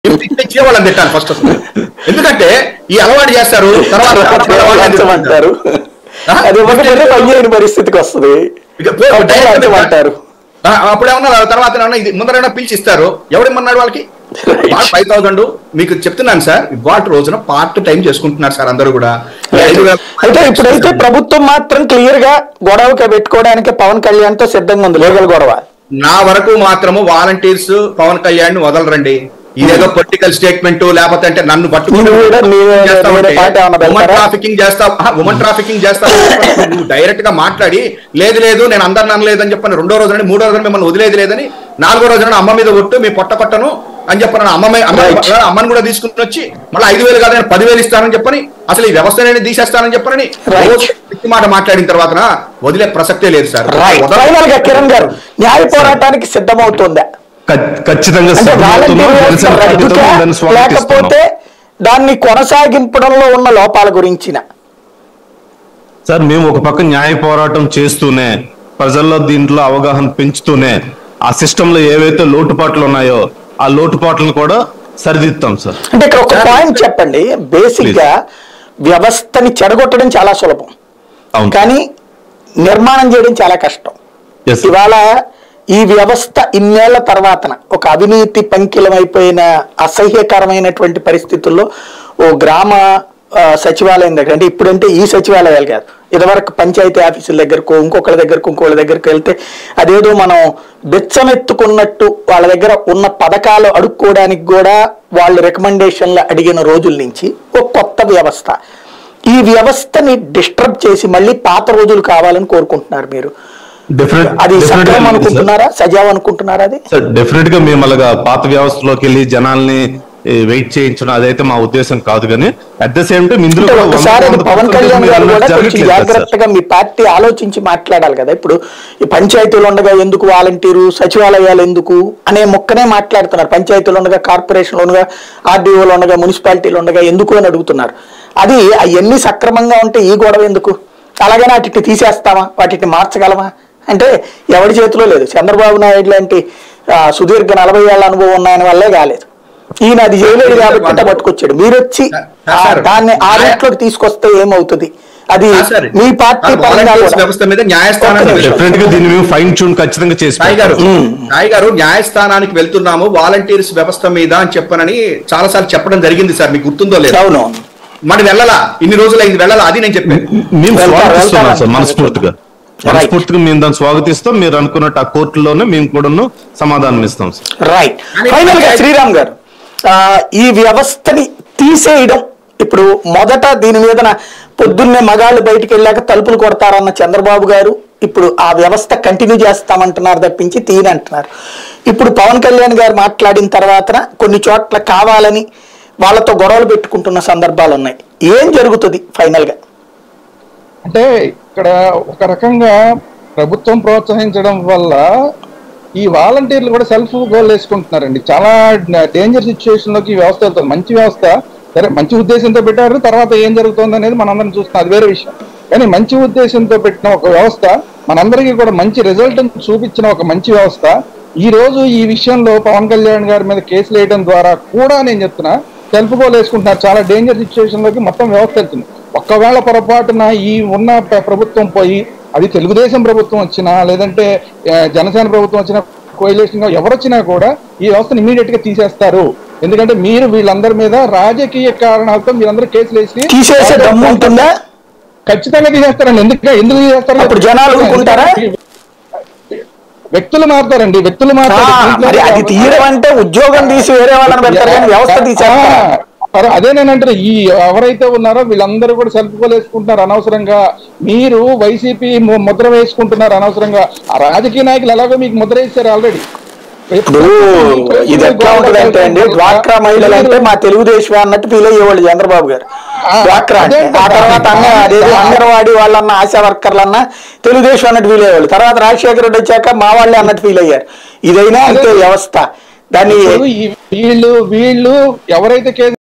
ఇచ్చే వాళ్ళని తిట్టాలి ఫస్ట్ అసలు ఎందుకంటే ఈ అలవాటు చేస్తారు తర్వాత అంటారు ఆ? అది ఇవ్వకపోతే పని చేయని పరిస్థితికి వస్తుంది ఇక పో- అప్పుడు డైరెక్ట్ గా అంటారు ఆ, అప్పుడు ఏమన్నా తర్వాత ఏమన్నా ఇది ముందరైనా పిలిచి ఇస్తారు ఎవడేమన్నాడు వాళ్ళకి ఫైవ్ థౌసండ్ మీకు చెప్తున్నాను సార్ ఇవాళ రోజున పార్ట్ టైం చేసుకుంటున్నారు సార్ అందరూ కూడా ఈ ఐదు వేల- అయితే ఇప్పుడైతే ప్రభుత్వం మాత్రం క్లియర్ గా గొడవకి పెట్టుకోవడానికి పవన్ కళ్యాణ్ తో సిద్ధంగా ఉంది లీగల్ గొడవ నా వరకు మాత్రము వాలంటీర్స్ పవన్ కళ్యాణ్ వదలరండి ఇదేదో పొలిటికల్ స్టేట్మెంట్ లేకపోతే అంటే నన్ను పట్టుకుని నువ్వు కూడా నీ- వేరే పార్టీ ఏమన్నా ఉమెన్ పెడతారా? ట్రాఫికింగ్ చేస్తా ఉమెన్ ట్రాఫికింగ్ చేస్తా నువ్వు డైరెక్ట్ గా మాట్లాడి లేదు లేదు నేను అందరిని అనలేదని చెప్పని రెండో రోజున మూడో రోజున మిమ్మల్ని వదిలేదు లేదని నాలుగో రోజున అమ్మ మీద కొట్టు మీ పొట్ట కొట్టను అని చెప్పని అమ్మ మీ- అమ్మ Right. అమ్మని కూడా తీసుకుని వచ్చి మళ్ళీ ఐదు వేలు కాదు నేను పదివేలు ఇస్తానని చెప్పని అసలు ఈ వ్యవస్థ నేను తీసేస్తానని చెప్పని Right. రోజు పిచ్చి మాట మాట్లాడిన తర్వాత వదిలే ప్రసక్తే లేదు సార్ రైట్ వదల- ఫైనల్ గా కిరణ్ గారు న్యాయ పోరాటానికి సిద్ధమవుతోందా ఖ- ఖచ్చితంగా అంటే సిద్ధమవుతున్నాం. వాలంటీర్ జనసేన వ్యవస్థ పార్టీతో రద్దుకా దాన్ని స్వాగతిస్తున్నాం. లేకపోతే దాన్ని కొనసాగింపడంలో ఉన్న లోపాల గురించిన సార్ మేము ఒక పక్క న్యాయ పోరాటం చేస్తూనే ప్రజల్లో దీంట్లో అవగాహన పెంచుతూనే ఆ సిస్టమ్ లో ఏవైతే లోటుపాట్లు ఉన్నాయో ఆ లోటుపాట్లను కూడా సరిదిద్దాం సార్ అంటే ఇక్కడ ఒక పాయింట్ చెప్పండి బేసిక్ గా వ్యవస్థని చెడగొట్టడం చాలా సులభం అవును కానీ నిర్మాణం చేయడం చాలా కష్టం Yes. ఇవాళ ఈ వ్యవస్థ ఇన్నేళ్ల తర్వాతన ఒక అవినీతి పంకిలమైపోయిన అసహ్యకరమైనటువంటి పరిస్థితుల్లో ఓ గ్రామ ఆ, సచివాలయం దగ్గర అంటే ఇప్పుడంటే ఈ సచివాలయాలు కాదు ఇదివరకు పంచాయతీ ఆఫీసుల దగ్గరకు ఇంకొకళ్ళ దగ్గరకు ఇంకొకళ్ళ దగ్గరకు వెళ్తే అదేదో మనం బెచ్చమెత్తుకున్నట్టు వాళ్ళ దగ్గర ఉన్న పథకాలు అడుక్కోవడానికి కూడా వాళ్ళు రికమెండేషన్లు అడిగిన రోజుల నుంచి ఒక కొత్త వ్యవస్థ ఈ వ్యవస్థని డిస్టర్బ్ చేసి మళ్ళీ పాత రోజులు కావాలని కోరుకుంటున్నారు మీరు డెఫినెట్ అది సక్రమం డెఫినెట్ అనుకుంటున్నారా సజావ్ అనుకుంటున్నారా అది సార్ డెఫినెట్ గా మేము అలాగా పాత వ్యవస్థలోకి వెళ్ళి జనాల్ని వెయిట్ చేయించడం అదైతే మా ఉద్దేశం కాదు కానీ అట్ ద సేమ్ టైం ఇందులో అంటే కూడా వంద- ఒకసారి అది వంద పవన్ percent కళ్యాణ్ మీరు గారు కూడా అన్నట్టు కొంచెం జరగట్లేదు కదా సార్. జాగ్రత్తగా మీ పార్టీ ఆలోచించి మాట్లాడాలి కదా ఇప్పుడు ఈ పంచాయతీలు ఉండగా ఎందుకు వాలంటీరు సచివాలయాలు ఎందుకు అనే మొక్కనే మాట్లాడుతున్నారు పంచాయతీలు ఉండగా కార్పొరేషన్లు ఉండగా ఆర్డీఓలు ఉండగా మున్సిపాలిటీలు ఉండగా ఎందుకు అని అడుగుతున్నారు అది అవన్నీ సక్రమంగా ఉంటే ఈ గొడవ ఎందుకు అలాగనే వాటిని తీసేస్తామా వాటిని మార్చగలమా అంటే ఎవరి చేతిలో లేదు చంద్రబాబు నాయుడు లాంటి ఆ, సుదీర్ఘ నలభై ఏళ్ళ అనుభవం ఉన్నాయని వల్లే కాలేదు ఈయన అది చేయలేడు కాబట్టి ఇట్ట పట్టుకొచ్చాడు మీరు వచ్చి ఆ సార్, దాన్ని ఆ న్యాయ- రూట్లోకి తీసుకొస్తే ఏమవుతుంది అది ఆ, సరే. మీ పార్టీ ఆ, పరంగా వాలంటీర్స్ కూడా. వ్యవస్థ మీద న్యాయస్థానానికి ఒక్క నిమిషం. డెఫినెట్ గా దీన్ని మేము ఫైన్ ట్యూన్ ఖచ్చితంగా చేసి సాయి గారు పెడతాం. సాయి గారు న్యాయస్థానానికి వెళ్తున్నాము వాలంటీర్స్ వ్యవస్థ మీద అని చెప్పనని చాలా సార్లు చెప్పడం జరిగింది సార్ మీకు గుర్తుందో లేదు అవును మరి వెళ్ళాలా ఇన్ని రోజులు అయింది వెళ్ళాలా అది నేను చెప్పాను మేము వెళ్తారు, స్వాగతిస్తున్నాం వెళ్తారు. సార్ మనస్ఫూర్తిగా Right. మనస్ఫూర్తిగా మేము దాన్ని స్వాగతిస్తాం మీరు అనుకున్నట్టు ఆ కోర్టులోనే మేము కూడాను సమాధానం ఇస్తాం సార్ రైట్ కానీ ఫైనల్ గా పంచాయతీ- శ్రీరామ్ గారు ఆ, ఈ వ్యవస్థని తీసేయడం ఇప్పుడు మొదట దీని మీద పొద్దున్నే మగాళ్ళు బయటికి వెళ్ళాక తలుపులు కొడతారన్న చంద్రబాబు గారు ఇప్పుడు ఆ వ్యవస్థ కంటిన్యూ చేస్తామంటున్నారు తప్పించి తీయనంటున్నారు ఇప్పుడు పవన్ కళ్యాణ్ గారు మాట్లాడిన తర్వాత కొన్ని చోట్ల కావాలని వాళ్ళతో గొడవలు పెట్టుకుంటున్న సందర్భాలు ఉన్నాయి ఏం జరుగుతుంది ఫైనల్ గా అంటే ఇక్కడ ఒక రకంగా ప్రభుత్వం ప్రోత్సహించడం వల్ల ఈ వాలంటీర్లు కూడా సెల్ఫ్ గోల్ వేసుకుంటున్నారండి చాలా డేంజర్ సిచ్యువేషన్ లోకి ఈ వ్యవస్థ వెళ్తుంది మంచి వ్యవస్థ సరే మంచి ఉద్దేశంతో పెట్టారు తర్వాత ఏం జరుగుతుంది అనేది మనందరం చూస్తున్నాం అది వేరే విషయం కానీ మంచి ఉద్దేశంతో పెట్టిన ఒక వ్యవస్థ మనందరికీ కూడా మంచి రిజల్ట్ చూపించిన ఒక మంచి వ్యవస్థ ఈ రోజు ఈ విషయంలో పవన్ కళ్యాణ్ గారి మీద కేసులు వేయడం ద్వారా కూడా నేను చెప్తున్నా సెల్ఫ్ గోల్ వేసుకుంటున్నారు చాలా డేంజర్ సిచ్యువేషన్ లోకి మొత్తం వ్యవస్థ వెళ్తుంది ఒక్కవేళ పొరపాటున ఈ ఉన్న ప్ర- ప్రభుత్వం పోయి అది తెలుగుదేశం ప్రభుత్వం వచ్చినా లేదంటే ఆ, జనసేన ప్రభుత్వం వచ్చినా కోయిలేషన్ ఎవరు వచ్చినా కూడా ఈ వ్యవస్థను ఇమీడియట్ గా తీసేస్తారు ఎందుకంటే మీరు వీళ్ళందరి మీద రాజకీయ కారణాలతో మీరందరూ కేసులు వేసి తీసేసే దమ్ము ఉంటుందా ఖచ్చితంగా తీసేస్తారండి ఎందుకు ఎందుకు తీసేస్తారు అప్పుడు జనాలు ఊరుకుంటారా? వ్యక్తులు మారుతారండి వ్యక్తులు ఆ, మారుతారు మరి అది తీయడం అంటే ఉద్యోగం తీసి వేరే వాళ్ళని పెడతారు కానీ వ్యవస్థ తీసేస్తారు ఆ, సరే, అదే నేను అంటారు ఈ ఎవరైతే ఉన్నారో వీళ్ళందరూ కూడా సెల్ఫ్ గోల్ వేసుకుంటున్నారు అనవసరంగా మీరు వైసీపీ ము- ముద్ర వేసుకుంటున్నారు అనవసరంగా ఆ రాజకీయ నాయకులు ఎలాగో మీకు ముద్ర వేశారు ఆల్రెడీ ఇప్పుడు ఇది ఎట్లా ఉంటుందంటే అండి డ్వాక్రా మహిళలు అంటే మా తెలుగుదేశం అన్నట్టు ఫీల్ అయ్యేవాళ్ళు చంద్రబాబు గారు ఆ, డ్వాక్రా అంటే అదే ఆ తర్వాత అన్న అదేదో అంగన్వాడీ వాళ్ళన్న ఆశా వర్కర్లన్న తెలుగుదేశం అన్నట్టు ఫీల్ అయ్యేవాళ్ళు తర్వాత రాజశేఖర రెడ్డి వచ్చాక మా వాళ్ళే అన్నట్టు ఫీల్ అయ్యారు ఇదైనా అంతే వ్యవస్థ దాన్ని ఇప్పుడు ఈ- వీళ్ళు వీళ్ళు ఎవరైతే కేసు